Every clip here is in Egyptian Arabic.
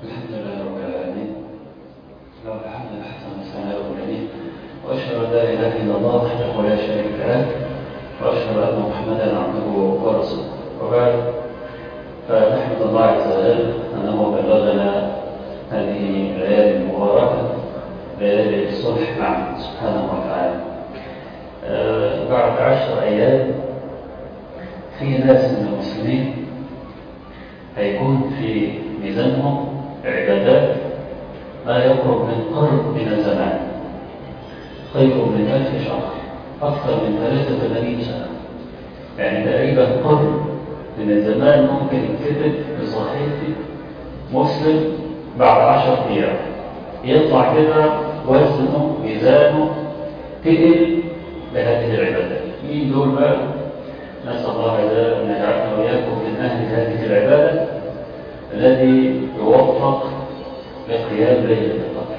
الحمد لله رب العالمين له الحمد الحسن والثناء الجميل واشهد ان لا اله الا الله وحده لا شريك له واشهد ان محمدا عبده ورسوله وبعد فنحمد الله عز وجل انه بلغنا هذه الليالي المباركه ليالي الصلح معه سبحانه وتعالى آه، بعد عشر ايام في ناس من المسلمين هيكون في ميزانهم عبادات ما يقرب من قرب من الزمان خير من ألف شهر أكثر من 83 سنة يعني تقريبا قرب من الزمان ممكن يتكتب في صحيفة مسلم بعد عشر أيام يطلع كده وزنه ميزانه تقل بهذه العبادات مين دول بقى؟ نسأل الله عز وجل أن يجعلنا وإياكم من أهل هذه العبادة الذي يوفق لقيام ليلة القدر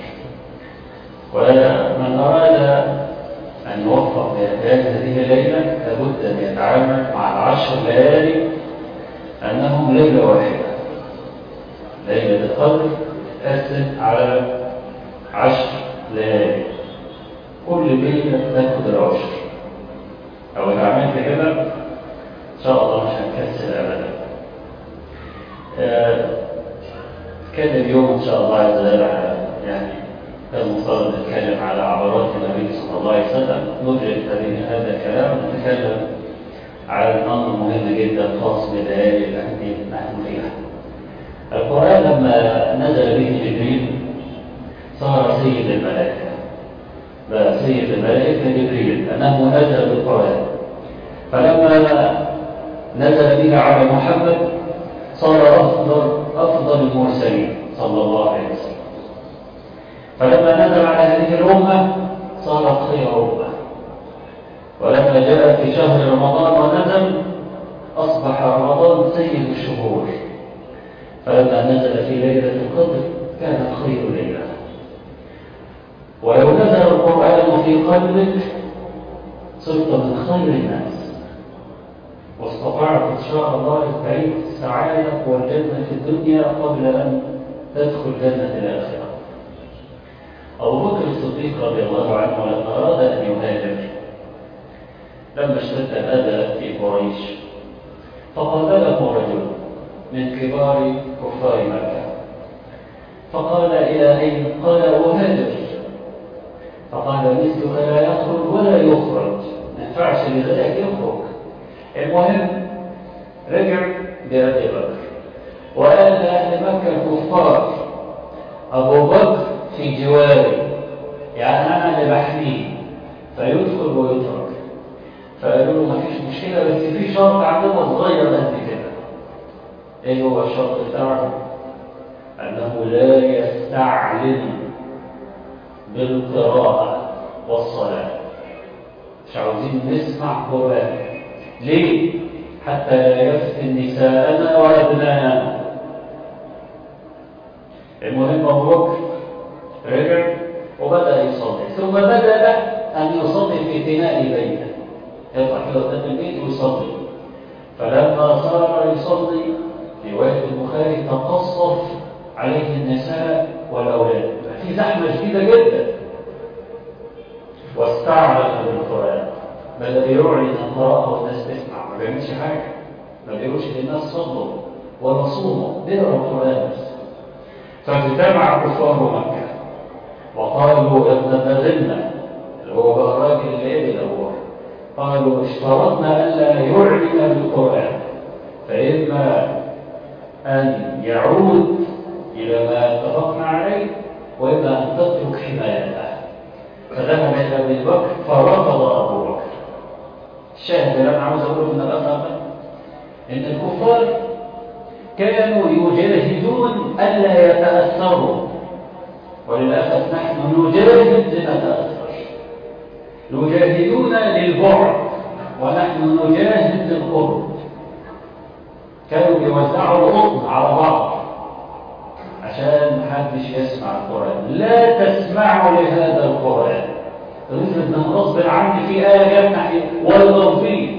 ومن أراد أن يوفق لقيام هذه الليلة لابد أن يتعامل مع العشر ليالي أنهم ليلة واحدة ليلة القدر تقسم على عشر ليالي كل ليلة تاخد العشر أو إذا عملت كده إن شاء الله مش هنكسل أبدا آه كان اليوم إن شاء الله عز وجل يعني كان مفترض نتكلم على عبرات النبي صلى الله عليه وسلم نجري هذه هذا الكلام ونتكلم على أمر مهم جدا خاص بالليالي التي نحن فيها. القرآن لما نزل به جبريل صار سيد الملائكة. بقى سيد الملائكة جبريل لأنه نزل بالقرآن. فلما نزل به على محمد صار أفضل أفضل المرسلين صلى الله عليه وسلم فلما نزل على هذه الأمة صارت خير أمة ولما جاء في شهر رمضان ونزل أصبح رمضان سيد الشهور فلما نزل في ليلة القدر كانت خير ليلة ولو نزل القرآن في قلبك صرت من خير الناس واستطعت إن شاء الله تعيش السعادة والجنة في الدنيا قبل أن تدخل جنة الآخرة أبو بكر الصديق رضي الله عنه لما أراد أن يهاجر لما اشتد الأذى في قريش فقاتله رجل من كبار كفار مكة فقال إلى أين؟ قال أهاجر فقال مثلك لا يخرج ولا يخرج ما ينفعش لذلك يخرج المهم رجع بأبي بكر وقال لأهل مكة الكفار أبو بكر في جواري يعني أنا اللي بحميه فيدخل ويترك فقالوا له ما فيش مشكلة بس في شرط عندنا صغير قد كده إيه هو الشرط بتاعه؟ أنه لا يستعلم بالقراءة والصلاة مش عاوزين نسمع قرآن ليه؟ حتى لا يفتن نساءنا وأبناءنا المهم أبو بكر رجع وبدأ يصلي ثم بدأ أن يصلي في بناء بيته يطلع كده قدام البيت ويصلي فلما صار يصلي في رواية البخاري تقصف عليه النساء والأولاد في زحمة شديدة جدا واستعمل بالقرآن بدأ يعلن القراءة والناس تسمع ما بيعملش حاجة ما بيقولش للناس صلوا ولا صوموا بيقرأوا القرآن بس فاجتمع كفار مكة وقالوا ابن بغلنا اللي هو بقى الراجل اللي قبل أبوه قالوا اشترطنا ألا يعلن بالقرآن فإما أن يعود إلى ما اتفقنا عليه وإما أن تترك حمايته فذهب إلى أبي بكر فرفض أبو بكر الشاهد اللي أنا عاوز أقوله من الأثر إن الكفار كانوا يجاهدون ألا يتأثروا وللأسف نحن نجاهد لنتأثر يجاهدون للبعد ونحن نجاهد للقرب كانوا بيوزعوا القطن على بعض عشان محدش يسمع القرآن لا تسمعوا لهذا القرآن افرض ان غصب عني في آية جت ناحية ولا فيه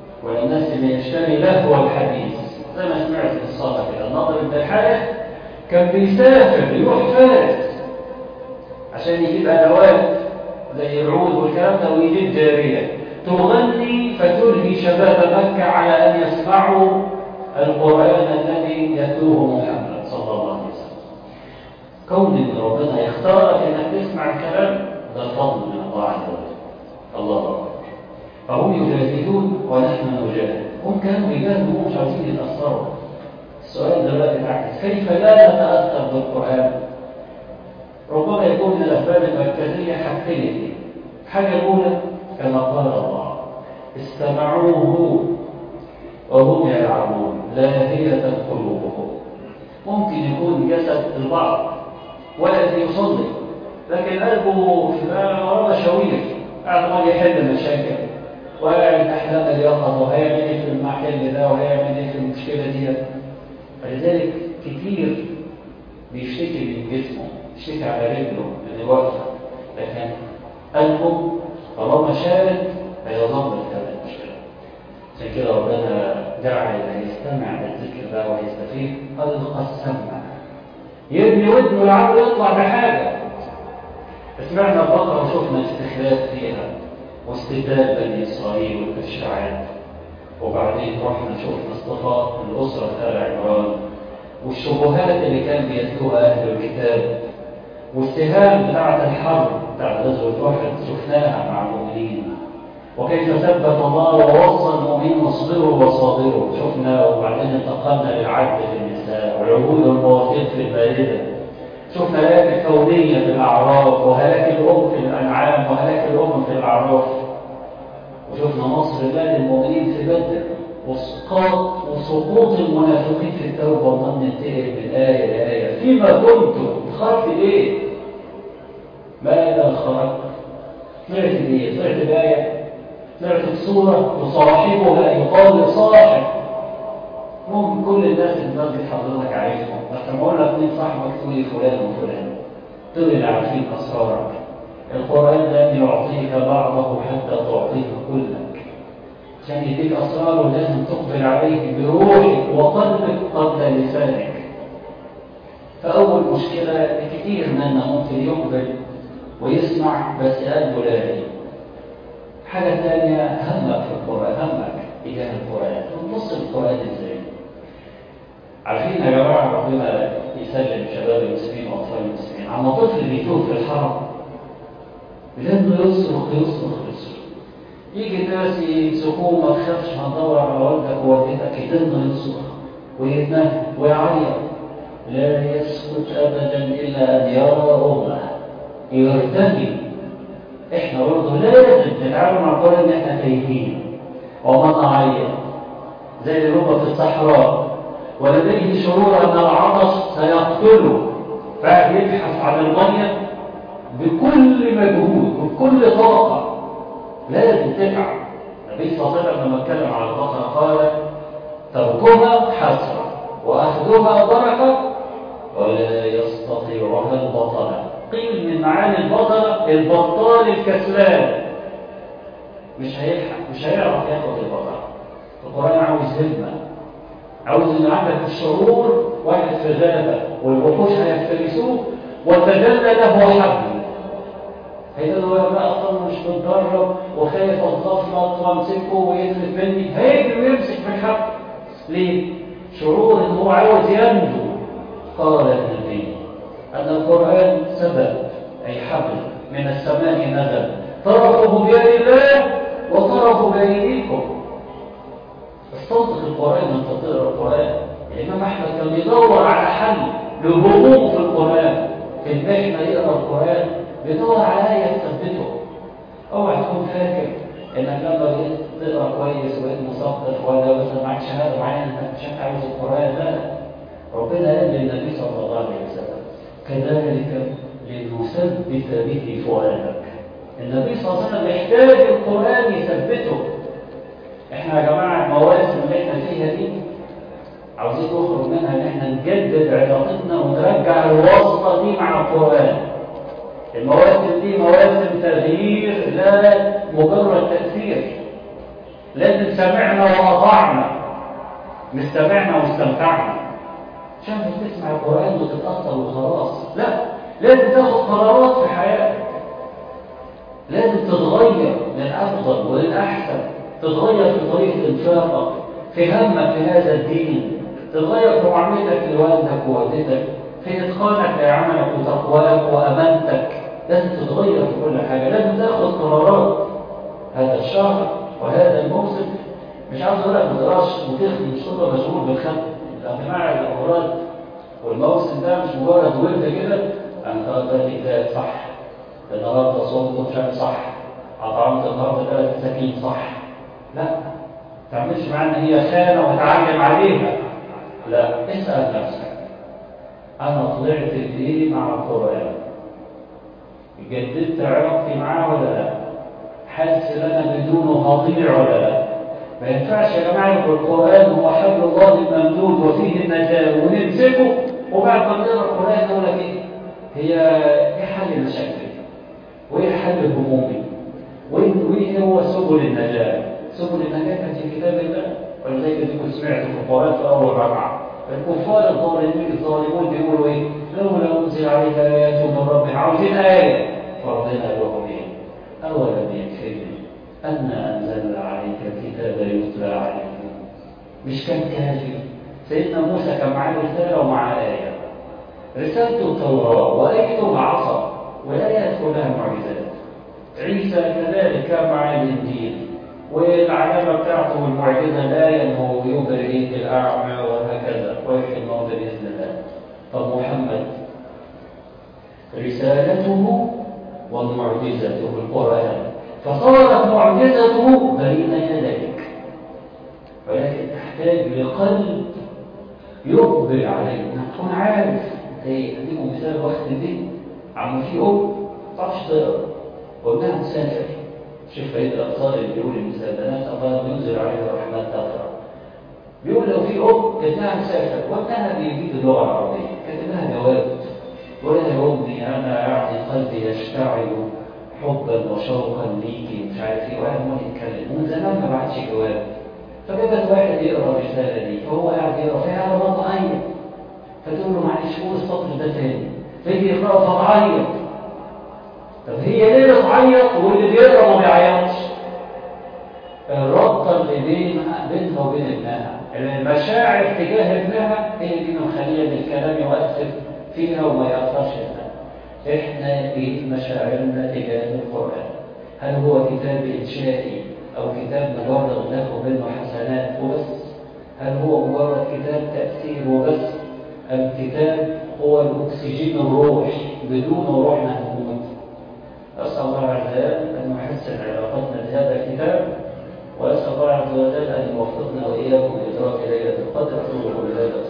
والناس اللي يشتري لهو الحديث زي ما سمعت في الصلاة كده الناظر بن الحارث كان بيسافر يروح فارس عشان يجيب أدوات زي العود والكلام ده ويجيب جارية تغني فتلهي شباب مكة على أن يسمعوا القرآن الذي يتلوه محمد صلى الله عليه وسلم كون ان ربنا يختارك انك تسمع الكلام ده فضل من الله عز وجل الله اكبر فهم يجاهدون ونحن نجاهد هم كانوا يجاهدوا مش عاوزين يتاثروا السؤال دلوقتي تعكس كيف لا نتاثر بالقران ربما يكون من الاسباب المركزيه حاجتين الحاجه الاولى كما قال الله استمعوه وهم يلعبون لاهية قلوبهم ممكن يكون جسد البعض ولد يصلي لكن قلبه في ورا مشاوير قاعد عمال يحل مشاكل وقاعد احلام اليقظه وهيعمل ايه في المحل ده وهيعمل ايه في المشكله دي فلذلك كتير بيشتكي من جسمه يشتكي على رجله من واقفه لكن قلبه طالما شارد هيظل كذا المشكله عشان كده ربنا جعل يستمع للذكر ده ويستفيد ألقى السمع يبني ودنه لعله يطلع بحاجة سمعنا البقرة وشفنا استخلاف فيها واستبدال بني إسرائيل والإشاعات وبعدين رحنا شفنا اصطفاء الأسرة آل عمران والشبهات اللي كان بيتلوها أهل الكتاب والسهام بتاعة الحرب بتاعة غزوة أحد شفناها مع المؤمنين وكيف ثبت الله ووصى المؤمنين واصبروا وصابروا شفنا وبعدين انتقلنا للعدل في النساء والعهود والمواثيق في المائده شفنا الآيات الكونية في الأعراف وهلاك الأم في الأنعام وهلاك الأم في الأعراف وشفنا نصر الله للمؤمنين في بدر وسقاط وسقوط المنافقين في التوبة وضمن ننتقل من آية لآية فيما كنتم خرج ليه؟ ماذا خرجت؟ طلعت بإيه؟ طلعت بآية طلعت بصورة وصاحبها يقال صاحب ممكن كل الناس اللي المسجد حضرتك عارفهم بس لما اقول لك مين صاحبك تقول لي فلان وفلان دول اللي عارفين اسرارك القران لن يعطيك بعضه حتى تعطيه كلك عشان يديك اسراره لازم تقبل عليه بروحك وقلبك قبل لسانك فاول مشكله كتير منا ممكن يقبل ويسمع بس قلبه لاهي حاجه ثانيه همك في القران همك تجاه القران تبص القران ازاي عارفين يا جماعه ربنا يسلم شباب المسلمين واطفال المسلمين عما طفل بيتوه في الحرم لانه يصرخ يصرخ يصرخ يجي الناس يمسكوه ما تخافش هندور على والدك ووالدتك يدن يصرخ ويتنهد ويعيط لا يسكت ابدا الا ان يرى امه يرتدي احنا برضه لازم نتعامل مع القران ان احنا تايهين وما نعيط زي اللي هم في الصحراء ولديه شعور أن العطش سيقتله فيبحث عن المية بكل مجهود وبكل طاقة لازم تتعب النبي صلى الله عليه وسلم لما اتكلم على البقرة قال تركها حسرة وأخذها بركة ولا يستطيعها البطلة قيل من معاني البطلة البطال الكسلان مش هيلحق مش هيعرف ياخد البطلة القرآن عاوز همة عاوز ان عندك الشرور واحد في غابة والوحوش هيفترسوه وتجلى له حبل هيقول له بقى اصلا مش متدرب وخايف اتغفلط وامسكه ويسلب مني هيجري ويمسك في الحبل ليه؟ شعور ان هو عاوز ينجو قال النبي ان القران سبب اي حبل من السماء نزل طرفه بيد الله وطرفه بايديكم استنطق القرآن وانت تقرا القرآن الإمام أحمد كان بيدور على حل لهموم في القرآن في المحنة يقرا القرآن بيدور على آية تثبته اوعى تكون فاكر إنك لما بقيت تقرا كويس وبقيت مثقف ولا مثلا معاك شهادة معينة إنك مش عاوز القرآن لا ربنا قال للنبي صلى الله عليه وسلم كذلك لنثبت به فؤادك النبي صلى الله عليه وسلم محتاج القرآن يثبته احنا يا جماعه المواسم اللي احنا فيها دي عاوزين نخرج منها ان احنا نجدد علاقتنا ونرجع الواسطه دي مع القران المواسم دي مواسم تغيير لا مجرد تاثير لازم سمعنا واطعنا مش سمعنا واستمتعنا عشان بس تسمع القرآن وتتأثر وخلاص لا لازم تاخد قرارات في حياتك لازم تتغير للأفضل وللأحسن تتغير في طريقة انفاقك في همك في هذا الدين تتغير في معاملتك لوالدك ووالدتك في إتقانك لعملك وتقواك وأمانتك لازم تتغير في كل حاجة لازم تاخد قرارات هذا الشهر وهذا الموسم مش عاوز اقول لك ما تقراش وتخدم مش تبقى مشغول بالخدمه الاجتماع الاوراد والموسم ده مش مجرد ورد كده انا خلاص ده كتاب صح النهارده صوم مش صح اطعمت النهارده ثلاث مساكين صح لا ما تعملش معاها ان هي خانه وتعلم عليها لا اسال نفسك انا طلعت بايه مع القران جددت علاقتي معاه ولا لا حاسس ان انا بدونه هضيع ولا لا ما ينفعش يا جماعه يبقى القران هو حبل الله الممدود وفيه النجاه ونمسكه وبعد ما نقرا القران نقول لك ايه هي ايه حل مشاكلي وايه حل همومي وايه هو سبل النجاه سبل النجاه كانت في كتاب الله ولذلك كنت سمعت في القران في اول ركعه الكفار الظالمين الظالمون بيقولوا ايه لولا انزل عليك ايات من ربك عاوزين ايه فرضنا لهم ايه اولم يكفيهم أن أنزلنا عليك الكتاب يتلى عليهم مش كان كافي سيدنا موسى كان معاه رسالة ومعاه آية رسالته التوراة وآيته العصا والآيات كلها معجزات عيسى كذلك كان معاه الإنجيل والعلامة بتاعته والمعجزة الآية أنه يبرئ الأعمى وهكذا ويحيي الموتى بإذن الله طب محمد رسالته ومعجزته القرآن فصارت معجزته بين يديك ولكن تحتاج لقلب يقبل عليك انك تكون عارف ايه اديكم مثال وقت دي عم في ام تعرفش تقرا وابنها مسافر شوف فايد الاطفال اللي بيقول المثال ده ناس الله ينزل عليها الرحمن تقرا بيقول لو في ام ابنها مسافر وابنها بيجيد اللغه العربيه كاتب لها جواب يقول لها يا امي انا يعني قلبي يشتعل حبا وشوقا ليكي مش عارف ايه وقاعد ما يتكلم ومن زمان ما بعتش جواب فجابت واحد يقرا الرساله دي فهو قاعد يقرا فيها ربط عين فتقول له معلش قول السطر ده تاني فيجي يقرا فتعيط طب هي ليه بتعيط واللي بيقرا ما بيعيطش الرابطه اللي بينها بينها وبين ابنها المشاعر تجاه ابنها هي دي مخليه بالكلام يؤثر فيها وما ياثرش ابنها احنا ايه مشاعرنا تجاه القرآن هل هو كتاب إنشائي أو كتاب مجرد ناخد منه حسنات وبس هل هو مجرد كتاب تأثير وبس أم كتاب هو الأكسجين الروح بدون روحنا هنموت أسأل الله عز وجل أن يحسن علاقتنا بهذا الكتاب وأسأل الله عز وجل أن يوفقنا وإياكم لإدراك ليلة القدر أقول هذا